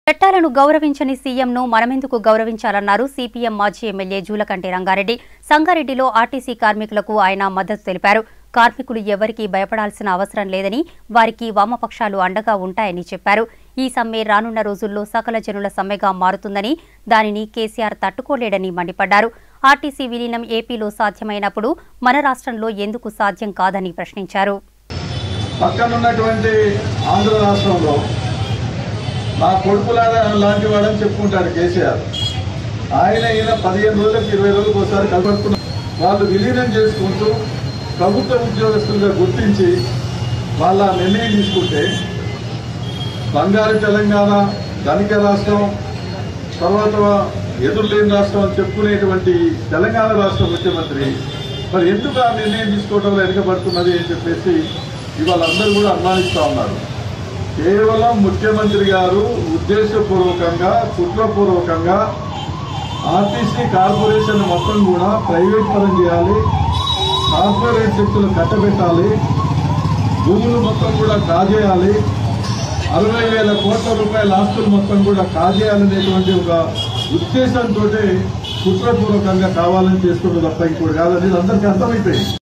చట్టాలను గౌరవించని సీఎంను మనమెందుకు గౌరవించాలన్నారు సిపిఎం మాజీ ఎమ్మెల్యే జూలకంటి రంగారెడ్డి సంగారెడ్డిలో ఆర్టీసీ కార్మికులకు ఆయన మద్దతు తెలిపారు కార్మికులు ఎవరికీ భయపడాల్సిన అవసరం లేదని వారికి వామపక్షాలు అండగా ఉంటాయని చెప్పారు ఈ సమ్మె రానున్న రోజుల్లో సకల జనుల సమ్మెగా మారుతుందని దానిని కేసీఆర్ తట్టుకోలేడని మండిపడ్డారు ఆర్టీసీ విలీనం ఏపీలో సాధ్యమైనప్పుడు మన రాష్ట్రంలో ఎందుకు సాధ్యం కాదని ప్రశ్నించారు పక్కన ఉన్నటువంటి ఆంధ్ర రాష్ట్రంలో మా కొడుకు లాంటి వాడని చెప్పుకుంటారు కేసీఆర్ ఆయన ఈయన పదిహేను రోజులకు ఇరవై రోజులకు ఒకసారి కలపడుతున్నారు వాళ్ళు విలీనం చేసుకుంటూ ప్రభుత్వ ఉద్యోగస్తులుగా గుర్తించి వాళ్ళ నిర్ణయం తీసుకుంటే బంగారు తెలంగాణ ధనిక రాష్ట్రం తర్వాత ఎదురులేని రాష్ట్రం అని చెప్పుకునేటువంటి తెలంగాణ రాష్ట్ర ముఖ్యమంత్రి మరి ఎందుకు ఆ నిర్ణయం తీసుకోవడంలో వెనుకబడుతున్నది అని చెప్పేసి ఇవాళ అందరూ కూడా అనుమానిస్తూ ఉన్నారు కేవలం ముఖ్యమంత్రి గారు ఉద్దేశపూర్వకంగా కుట్రపూర్వకంగా ఆర్టీసీ కార్పొరేషన్ మొత్తం కూడా ప్రైవేట్ పరం చేయాలి కార్పొరేట్ శక్తులు కట్టబెట్టాలి భూములు మొత్తం కూడా కాజేయాలి అరవై వేల కోట్ల రూపాయల ఆస్తులు మొత్తం కూడా కాజేయాలనేటువంటి ఒక ఉద్దేశంతో కుట్రపూర్వకంగా కావాలని చేస్తున్నది తప్ప ఇంకోటి కాదనేది అందరికీ అర్థమైపోయింది